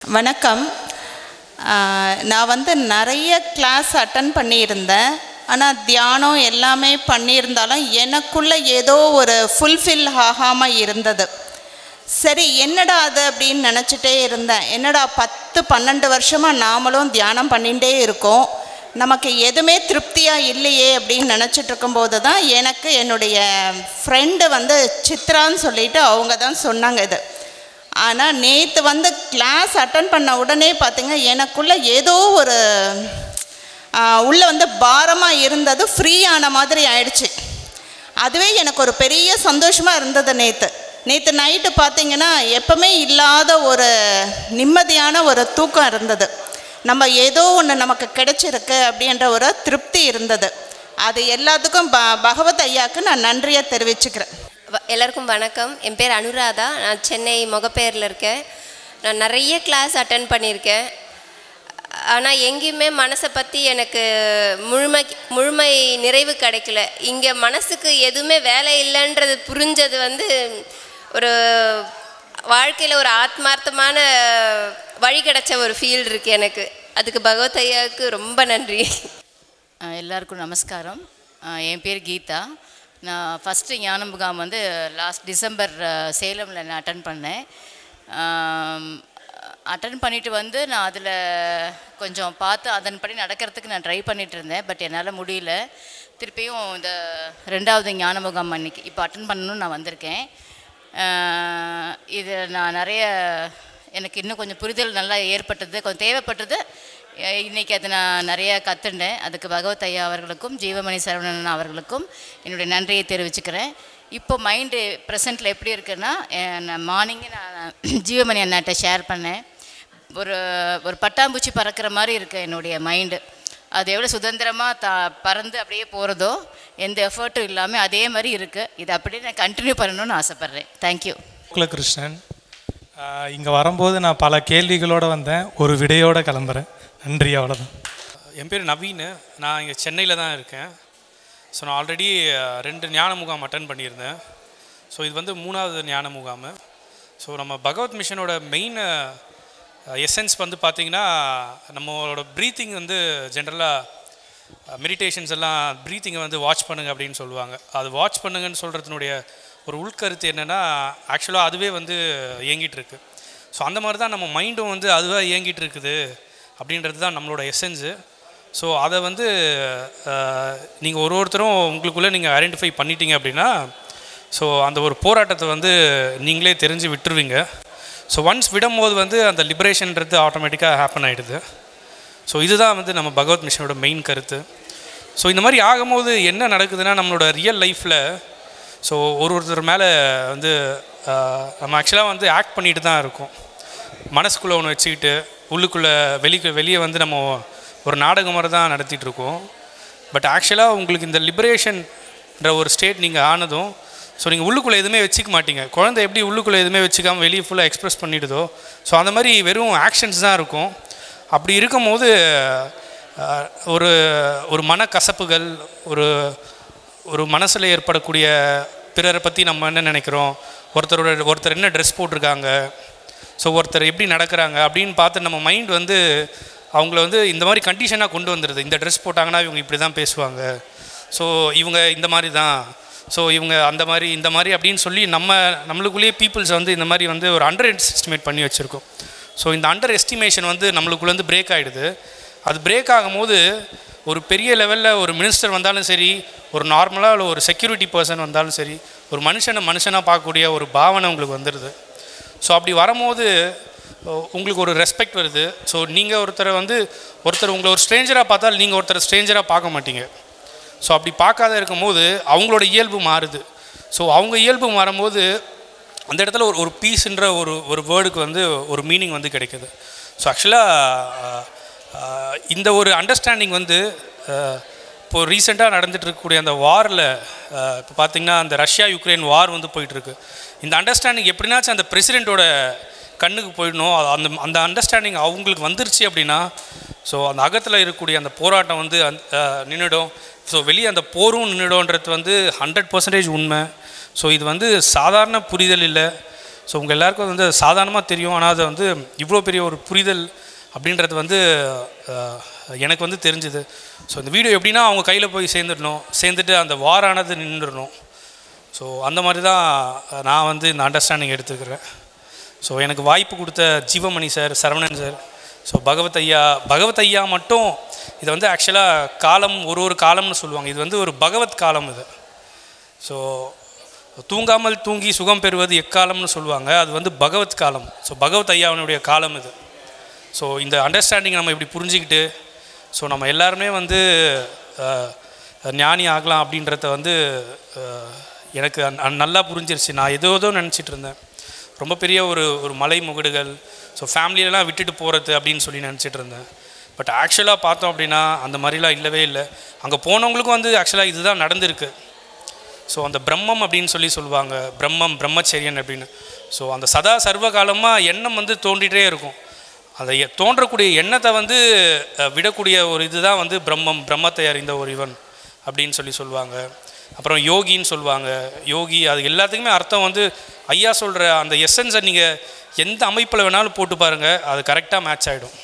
வணக்கம் ஆஹ் நான் வந்து நிறைய கிளாஸ் அட்டன் பண்ணியிருந்தேன் ஆனால் தியானம் எல்லாமே பண்ணியிருந்தாலும் எனக்குள்ளே ஏதோ ஒரு ஃபுல்ஃபில் ஆகாமல் இருந்தது சரி என்னடா அது அப்படின்னு நினச்சிட்டே இருந்தேன் என்னடா பத்து பன்னெண்டு வருஷமாக நாமளும் தியானம் பண்ணிகிட்டே இருக்கோம் நமக்கு எதுவுமே திருப்தியாக இல்லையே அப்படின்னு நினச்சிட்டு இருக்கும்போது தான் எனக்கு என்னுடைய ஃப்ரெண்டு வந்து சித்ரான்னு சொல்லிட்டு அவங்க தான் சொன்னாங்க இது ஆனால் நேற்று வந்து கிளாஸ் அட்டன் பண்ண உடனே பார்த்தீங்க எனக்குள்ளே ஏதோ ஒரு உள்ளே வந்து பாரமாக இருந்தது ஃப்ரீ ஆன மாதிரி ஆயிடுச்சு அதுவே எனக்கு ஒரு பெரிய சந்தோஷமாக இருந்தது நேற்று நேற்று நைட்டு பார்த்தீங்கன்னா எப்பவுமே இல்லாத ஒரு நிம்மதியான ஒரு தூக்கம் இருந்தது நம்ம ஏதோ ஒன்று நமக்கு கிடைச்சிருக்கு அப்படின்ற ஒரு திருப்தி இருந்தது அது எல்லாத்துக்கும் ப பகவத் ஐயாவுக்கு நான் நன்றியை தெரிவிச்சுக்கிறேன் வ- எல்லாருக்கும் வணக்கம் என் பேர் அனுராதா நான் சென்னை முகப்பேரில் இருக்கேன் நான் நிறைய கிளாஸ் அட்டன் பண்ணியிருக்கேன் ஆனால் எங்கேயுமே மனசை பற்றி எனக்கு முழுமை முழுமை நிறைவு கிடைக்கல இங்கே மனசுக்கு எதுவுமே வேலை இல்லைன்றது புரிஞ்சது வந்து ஒரு வாழ்க்கையில் ஒரு ஆத்மார்த்தமான வழி கிடைச்ச ஒரு ஃபீல் இருக்குது எனக்கு அதுக்கு பகவத் ஐயாவுக்கு ரொம்ப நன்றி அஹ் எல்லாருக்கும் நமஸ்காரம் அஹ் என் பேர் கீதா நான் ஃபஸ்ட்டு ஞான முகாம் வந்து லாஸ்ட் டிசம்பர் சேலமில் நான் அட்டன் பண்ணேன் அட்டன் பண்ணிட்டு வந்து நான் அதில் கொஞ்சம் பார்த்து அதன்படி நடக்கிறதுக்கு நான் ட்ரை பண்ணிட்டு இருந்தேன் பட் என்னால் முடியல திருப்பியும் இந்த ரெண்டாவது ஞான முகாம் அன்னைக்கு இப்போ அட்டன் பண்ணணும்னு நான் வந்திருக்கேன் அஹ் இது நான் நிறைய எனக்கு இன்னும் கொஞ்சம் புரிதல் நல்லா ஏற்பட்டது கொஞ்சம் தேவைப்பட்டது அஹ் இன்னைக்கு அதை நான் நிறைய கற்றுண்டேன் அதுக்கு பகவத் ஐயா அவர்களுக்கும் ஜீவமணி சரவணன் அவர்களுக்கும் என்னுடைய நன்றியை தெரிவிச்சுக்கிறேன் இப்போ மைண்டு ப்ரெசண்ட்டில் எப்படி இருக்குன்னா மார்னிங்கே நான் ஜீவமணி அண்ணாட்ட ஷேர் பண்ணேன் ஒரு ஒரு பட்டாம்பூச்சி பறக்கிற மாதிரி இருக்கு என்னுடைய மைண்டு அது எவ்வளோ சுதந்திரமாக த பறந்து அப்படியே போகிறதோ எந்த எஃபர்ட்டும் இல்லாமல் அதே மாதிரி இருக்குது இதை அப்படியே நான் கண்டினியூ பண்ணணும்னு ஆசைப்பட்றேன் தேங்க்யூ கோகுலகிருஷ்ணன் இங்கே வரும்போது நான் பல கேள்விகளோடு வந்தேன் ஒரு விடையோடு கிளம்புறேன் நன்றி அவ்வளோதான் என் பேர் நவீன் நான் இங்கே சென்னையில் தான் இருக்கேன் ஸோ நான் ஆல்ரெடி ரெண்டு ஞான முகாம் அட்டன் பண்ணியிருந்தேன் ஸோ இது வந்து மூணாவது ஞான முகாம் ஸோ நம்ம பகவத் மிஷனோட மெயின் எசன்ஸ் வந்து பார்த்திங்கன்னா நம்மளோட ப்ரீத்திங் வந்து ஜென்ரலாக மெடிடேஷன்ஸ் எல்லாம் ப்ரீத்திங்கை வந்து வாட்ச் பண்ணுங்க அப்படின்னு சொல்லுவாங்க அது வாட்ச் பண்ணுங்கன்னு சொல்கிறதுனுடைய ஒரு உள்கருத்து என்னென்னா ஆக்சுவலாக அதுவே வந்து இயங்கிட்டு இருக்கு ஸோ அந்த மாதிரி தான் நம்ம மைண்டும் வந்து அதுவாக இயங்கிட்டு இருக்குது அப்படின்றது தான் நம்மளோட எசன்ஸு ஸோ அதை வந்து நீங்கள் ஒரு ஒருத்தரும் உங்களுக்குள்ளே நீங்கள் ஐடென்டிஃபை பண்ணிட்டீங்க அப்படின்னா ஸோ அந்த ஒரு போராட்டத்தை வந்து நீங்களே தெரிஞ்சு விட்டுருவீங்க ஸோ ஒன்ஸ் விடும்போது வந்து அந்த லிபரேஷன்ன்றது ஆட்டோமேட்டிக்காக ஹேப்பன் ஆகிடுது ஸோ இதுதான் வந்து நம்ம பகவத் மிஷனோட மெயின் கருத்து ஸோ இந்த மாதிரி ஆகும்போது என்ன நடக்குதுன்னா நம்மளோட ரியல் லைஃப்பில் ஸோ ஒரு ஒருத்தர் மேலே வந்து ஆஹ், நம்ம ஆக்சுவலாக வந்து ஆக்ட் பண்ணிட்டு தான் இருக்கோம் மனசுக்குள்ளே ஒன்று வச்சுக்கிட்டு உள்ளுக்குள்ளே வெளிக்கு வெளியே வந்து நம்ம ஒரு நாடகம் மாதிரி தான் நடத்திட்டு இருக்கோம் பட் ஆக்சுவலாக உங்களுக்கு இந்த லிபரேஷன்ன்ற ஒரு ஸ்டேட் நீங்கள் ஆனதும் ஸோ நீங்கள் உள்ளுக்குள்ளே எதுவுமே வச்சுக்க மாட்டீங்க குழந்தை எப்படி உள்ளுக்குள்ளே எதுவுமே வச்சுக்காம வெளியே ஃபுல்லாக எக்ஸ்ப்ரெஸ் பண்ணிடுதோ ஸோ அந்த மாதிரி வெறும் ஆக்ஷன்ஸ் தான் இருக்கும் அப்படி இருக்கும்போது ஆஹ், ஒரு ஒரு மனக்கசப்புகள் ஒரு ஒரு மனசில் ஏற்படக்கூடிய பிறரை பற்றி நம்ம என்ன நினைக்கிறோம் ஒருத்தரோட ஒருத்தர் என்ன ட்ரெஸ் போட்டிருக்காங்க ஸோ ஒருத்தர் எப்படி நடக்கிறாங்க அப்படின்னு பார்த்து நம்ம மைண்ட் வந்து அவங்கள வந்து இந்த மாதிரி கண்டிஷனாக கொண்டு வந்துடுது இந்த ட்ரெஸ் போட்டாங்கன்னா இவங்க இப்படி தான் பேசுவாங்க ஸோ இவங்க இந்த மாதிரி தான் ஸோ இவங்க அந்த மாதிரி இந்த மாதிரி அப்படின்னு சொல்லி நம்ம நம்மளுக்குள்ளேயே பீப்புள்ஸ் வந்து இந்த மாதிரி வந்து ஒரு அண்டர் எஸ்டிமேட் பண்ணி வச்சுருக்கோம் ஸோ இந்த அண்டர் எஸ்டிமேஷன் வந்து நம்மளுக்குள்ள வந்து பிரேக் ஆகிடுது அது பிரேக் ஆகும்போது ஒரு பெரிய லெவலில் ஒரு மினிஸ்டர் வந்தாலும் சரி ஒரு நார்மலாக இல்லை ஒரு செக்யூரிட்டி பர்சன் வந்தாலும் சரி ஒரு மனுஷனை மனுஷனாக பார்க்கக்கூடிய ஒரு பாவனை உங்களுக்கு வந்துடுது ஸோ அப்படி வரும்போது உ- உங்களுக்கு ஒரு ரெஸ்பெக்ட் வருது ஸோ நீங்கள் ஒருத்தரை வந்து ஒருத்தர் உங்களை ஒரு ஸ்ட்ரேஞ்சராக பார்த்தால் நீங்கள் ஒருத்தரை ஸ்ட்ரேஞ்சராக பார்க்க மாட்டீங்க ஸோ அப்படி பார்க்காத இருக்கும்போது அவங்களோட இயல்பு மாறுது ஸோ அவங்க இயல்பு மாறும்போது அந்த இடத்துல ஒரு ஒரு பீஸ்ன்ற ஒரு ஒரு வேர்டுக்கு வந்து ஒரு மீனிங் வந்து கிடைக்குது ஸோ ஆக்சுவலாக இந்த ஒரு அண்டர்ஸ்டாண்டிங் வந்து அஹ், இப்போ ரீசெண்டாக நடந்துட்டு இருக்கக்கூடிய அந்த வாரில் இப்போ பார்த்தீங்கன்னா அந்த ரஷ்யா யுக்ரைன் வார் வந்து போயிட்டுருக்கு இந்த அண்டர்ஸ்டாண்டிங் எப்படின்னாச்சும் அந்த பிரசிடெண்ட்டோட கண்ணுக்கு போயிடணும் அது அந்த அந்த அண்டர்ஸ்டாண்டிங் அவங்களுக்கு வந்துருச்சு அப்படின்னா ஸோ அந்த அகத்தில் இருக்கக்கூடிய அந்த போராட்டம் வந்து அந் நின்றுடும் ஸோ வெளியே அந்த போரும் நின்றுடும்ன்றது வந்து ஹண்ட்ரட் பர்சன்டேஜ் உண்மை ஸோ இது வந்து சாதாரண புரிதல் இல்லை ஸோ உங்கள் எல்லாருக்கும் வந்து சாதாரணமாக தெரியும் ஆனால் அது வந்து இவ்வளோ பெரிய ஒரு புரிதல் அப்படின்றது வந்து அஹ், எனக்கு வந்து தெரிஞ்சுது ஸோ இந்த வீடியோ எப்படின்னா அவங்க கையில் போய் சேர்ந்துடணும் சேர்ந்துட்டு அந்த வாரானது நின்றுடணும் ஸோ அந்த மாதிரி தான் நான் வந்து இந்த அண்டர்ஸ்டாண்டிங் எடுத்துக்கிறேன் ஸோ எனக்கு வாய்ப்பு கொடுத்த Jeevamani sir Saravanan sir so Bhagavat ஐயா பகவத் ஐயா மட்டும் இது வந்து ஆக்சுவலாக காலம் ஒரு ஒரு காலம்னு சொல்லுவாங்க இது வந்து ஒரு பகவத் காலம் இது ஸோ தூங்காமல் தூங்கி சுகம் பெறுவது எக்காலம்னு சொல்லுவாங்க அது வந்து பகவத் காலம் ஸோ பகவத் ஐயாவினுடைய காலம் இது ஸோ இந்த அண்டர்ஸ்டாண்டிங் நம்ம இப்படி புரிஞ்சுக்கிட்டு ஸோ நம்ம எல்லாருமே வந்து அஹ், ஞானி ஆகலாம் அப்படின்றத வந்து அஹ், எனக்கு அந்- அந் நல்லா புரிஞ்சிருச்சு நான் ஏதோ ஏதோ நினச்சிட்டு இருந்தேன் ரொம்ப பெரிய ஒரு ஒரு மலை முகடுகள் ஸோ ஃபேமிலியெல்லாம் விட்டுட்டு போகிறது அப்படின்னு சொல்லி நினச்சிட்டு இருந்தேன் பட் ஆக்சுவலாக பார்த்தோம் அப்படின்னா அந்த மாதிரிலாம் இல்லவே இல்லை அங்கே போனவங்களுக்கும் வந்து ஆக்சுவலாக இதுதான் நடந்திருக்கு ஸோ அந்த பிரம்மம் அப்படின்னு சொல்லி சொல்லுவாங்க பிரம்மம் பிரம்மச்சரியன் அப்படின்னு ஸோ அந்த சதா சர்வ காலமாக எண்ணம் வந்து தோன்றிட்டே இருக்கும் அந்த எ- தோன்றக்கூடிய எண்ணத்தை வந்து அஹ், விடக்கூடிய ஒரு இதுதான் வந்து பிரம்மம் பிரம்மத்தை அறிந்த ஒரு இவன் அப்படின்னு சொல்லி சொல்லுவாங்க அப்புறம் யோகின்னு சொல்லுவாங்க யோகி அது எல்லாத்துக்குமே அர்த்தம் வந்து ஐயா சொல்கிற அந்த எசன்ஸை நீங்கள் எந்த அமைப்பில் வேணாலும் போட்டு பாருங்கள் அது கரெக்டாக மேட்ச் ஆகிடும்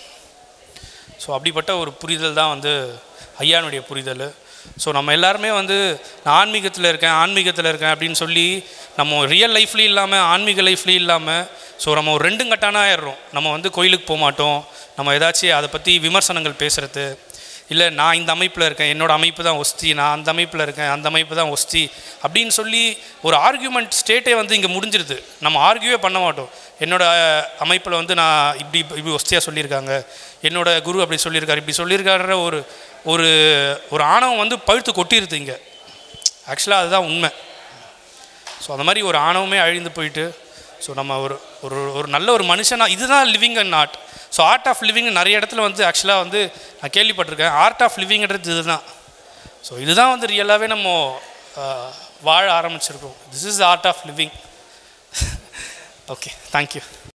ஸோ அப்படிப்பட்ட ஒரு புரிதல் தான் வந்து ஐயானுடைய புரிதல் ஸோ நம்ம எல்லாருமே வந்து நான் ஆன்மீகத்தில் இருக்கேன் ஆன்மீகத்தில் இருக்கேன் அப்படின்னு சொல்லி நம்ம ரியல் லைஃப்லேயும் இல்லாமல் ஆன்மீக லைஃப்லேயும் இல்லாமல் ஸோ நம்ம ஒரு ரெண்டும் கட்டானா ஆயிடுறோம் நம்ம வந்து கோயிலுக்கு போக மாட்டோம் நம்ம ஏதாச்சும் அதை பற்றி விமர்சனங்கள் பேசுகிறது இல்லை நான் இந்த அமைப்பில் இருக்கேன் என்னோட அமைப்பு தான் ஒஸ்தி நான் அந்த அமைப்பில் இருக்கேன் அந்த அமைப்பு தான் ஒஸ்தி அப்படின்னு சொல்லி ஒரு ஆர்கியூமெண்ட் ஸ்டேட்டே வந்து இங்கே முடிஞ்சிருது நம்ம ஆர்கியூவே பண்ண மாட்டோம் என்னோட அமைப்பில் வந்து நான் இப்படி இப்படி ஒஸ்தியாக சொல்லியிருக்காங்க என்னோட குரு அப்படி சொல்லியிருக்காரு இப்படி சொல்லியிருக்காருன்ற ஒரு ஒரு ஒரு ஆணவம் வந்து பழுத்து கொட்டிருது இங்கே ஆக்சுவலாக அதுதான் உண்மை ஸோ அந்த மாதிரி ஒரு ஆணவமே அழிந்து போயிட்டு ஸோ நம்ம ஒரு ஒரு ஒரு நல்ல ஒரு மனுஷனாக இதுதான் living and art so art of living நிறைய இடத்துல வந்து ஆக்சுவலாக வந்து நான் கேள்விப்பட்டிருக்கேன் ஆர்ட் ஆஃப் லிவிங்கிறது இதுதான் ஸோ இதுதான் வந்து ரியலாகவே நம்ம ஆஹ், வாழ ஆரம்பிச்சிருக்கோம் this is art of living okay thank you